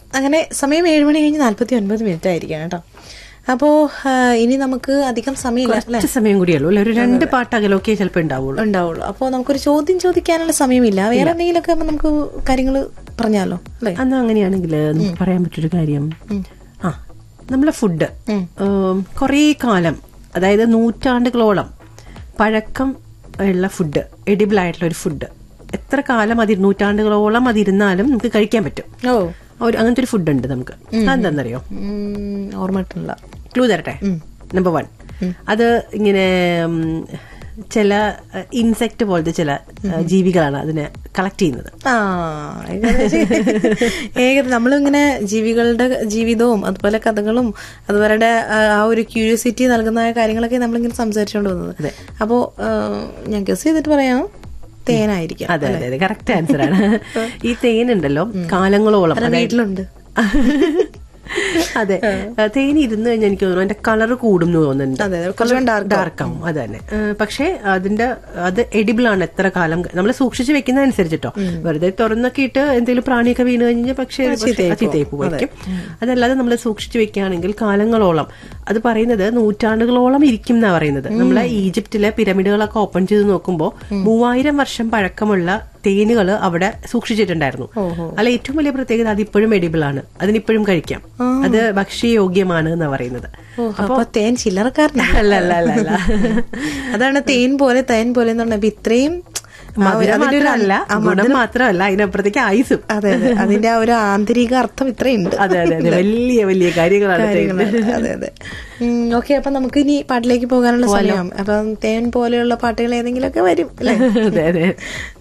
അങ്ങനെ സമയം ഏഴ് മണി കഴിഞ്ഞ് നാല്പത്തി ഒൻപത് മിനിറ്റ് ആയിരിക്കാം കേട്ടോ അപ്പോ ആ, ഇനി നമുക്ക് അധികം സമയമില്ല അല്ലെ കുറച്ച് സമയം കൂടിയുള്ളൂ അല്ലെ ഒരു രണ്ട് പാട്ട് അകലൊക്കെ ചിലപ്പോൾ ഉണ്ടാവുള്ളൂ ഉണ്ടാവുള്ളൂ അപ്പോൾ നമുക്കൊരു ചോദ്യം ചോദിക്കാനുള്ള സമയമില്ല വേറെ എന്തെങ്കിലുമൊക്കെ നമുക്ക് കാര്യങ്ങൾ പറഞ്ഞാലോ അല്ലേ അന്ന് അങ്ങനെയാണെങ്കിൽ നമുക്ക് പറയാൻ പറ്റൊരു കാര്യം ആ നമ്മളെ ഫുഡ് കുറേ കാലം അതായത് നൂറ്റാണ്ടുകളോളം പഴക്കം ഉള്ള ഫുഡ് എഡിബിൾ ആയിട്ടുള്ള ഒരു ഫുഡ് എത്ര കാലം അത് നൂറ്റാണ്ടുകളോളം അതിരുന്നാലും നമുക്ക് കഴിക്കാൻ പറ്റും ഓ ഒരു അങ്ങനത്തെ ഒരു ഫുഡ് ഉണ്ട് നമുക്ക് അതെന്താണെന്നറിയോ ഉം, ഓർമ്മയിട്ടില്ല ക്ലൂ തരട്ടെ നമ്പർ വൺ അത് ഇങ്ങനെ ഉം, ചില ഇൻസെക്ട് പോലത്തെ ചില ആ, ജീവികളാണ് അതിനെ കളക്ട് ചെയ്യുന്നത് ആ ഏകദേശം നമ്മളിങ്ങനെ ജീവികളുടെ ജീവിതവും അതുപോലെ കഥകളും അതുപോലെ ആ ഒരു ക്യൂരിയോസിറ്റി നൽകുന്ന കാര്യങ്ങളൊക്കെ നമ്മളിങ്ങനെ സംസാരിച്ചുകൊണ്ട് വന്നത് അപ്പോ ആ, ഞാൻ ഗസ് ചെയ്തിട്ട് പറയാം തേനായിരിക്കാം അതെ അതെ അതെ കറക്റ്റ് ആൻസർ ആണ് ഈ തേനുണ്ടല്ലോ കാലങ്ങളോളം അല്ല, അതായത് വീട്ടിലുണ്ട് അതെ തേൻ ഇരുന്ന് കഴിഞ്ഞാൽ എനിക്ക് തോന്നുന്നു അതിന്റെ കളർ കൂടും എന്ന് തോന്നുന്നുണ്ട് അതെ, അതെ, കുറച്ചുകൂടി dark ആവും. ഡാർക്ക് ആവും അത് തന്നെ ഏഹ് പക്ഷേ അതിന്റെ അത് എഡിബിൾ ആണ് എത്ര കാലം നമ്മൾ സൂക്ഷിച്ച് വെക്കുന്ന അനുസരിച്ചിട്ടോ വെറുതെ തുറന്നൊക്കെ ഇട്ട് എന്തെങ്കിലും പ്രാണിയൊക്കെ വീണ് കഴിഞ്ഞാൽ പക്ഷേ അത് പക്ഷേ ചീത്തയായി പോയിരിക്കും അതല്ലാതെ നമ്മൾ സൂക്ഷിച്ച് വെക്കുകയാണെങ്കിൽ കാലങ്ങളോളം അത് പറയുന്നത് നൂറ്റാണ്ടുകളോളം ഇരിക്കും എന്നാ പറയുന്നത് നമ്മളെ ഈജിപ്തിലെ പിരമിഡുകളൊക്കെ ഓപ്പൺ ചെയ്ത് നോക്കുമ്പോൾ മൂവായിരം വർഷം പഴക്കമുള്ള തേനുകൾ അവിടെ സൂക്ഷിച്ചിട്ടുണ്ടായിരുന്നു അല്ല ഏറ്റവും വലിയ പ്രത്യേകത അത് ഇപ്പോഴും എഡിബിൾ ആണ് അതിനിപ്പോഴും കഴിക്കാം അത് ഭക്ഷ്യയോഗ്യമാണ് എന്നാ പറയുന്നത് ഓ, അപ്പൊ തേൻ ചില്ലറക്കാരനല്ല അല്ല അല്ല അല്ല അല്ല അതാണ് തേൻ പോലെ തേൻ പോലെ എന്ന് പറഞ്ഞാൽ ഇത്രയും ആ ഒരു- മധുരം അതിന്റെ ഒരു മാത്രമല്ല ആ ഗുണം മാത്രമല്ല അതിനപ്പുറത്തേക്ക് ആയുസും അതെ അതെ അതിന്റെ ആ ഒരു ആന്തരിക അർത്ഥം ഇത്രയുണ്ട് അതെ അതെ അതെ വലിയ വലിയ കാര്യങ്ങളാണ് തേൻ. കാര്യങ്ങള്. അതെ അതെ ഓക്കെ അപ്പൊ നമുക്ക് ഇനി പാട്ടിലേക്ക് പോകാനുള്ള സമയം അപ്പൊ തേൻ പോലെയുള്ള പാട്ടുകൾ ഏതെങ്കിലുമൊക്കെ വരും അല്ലേ അതെ അതെ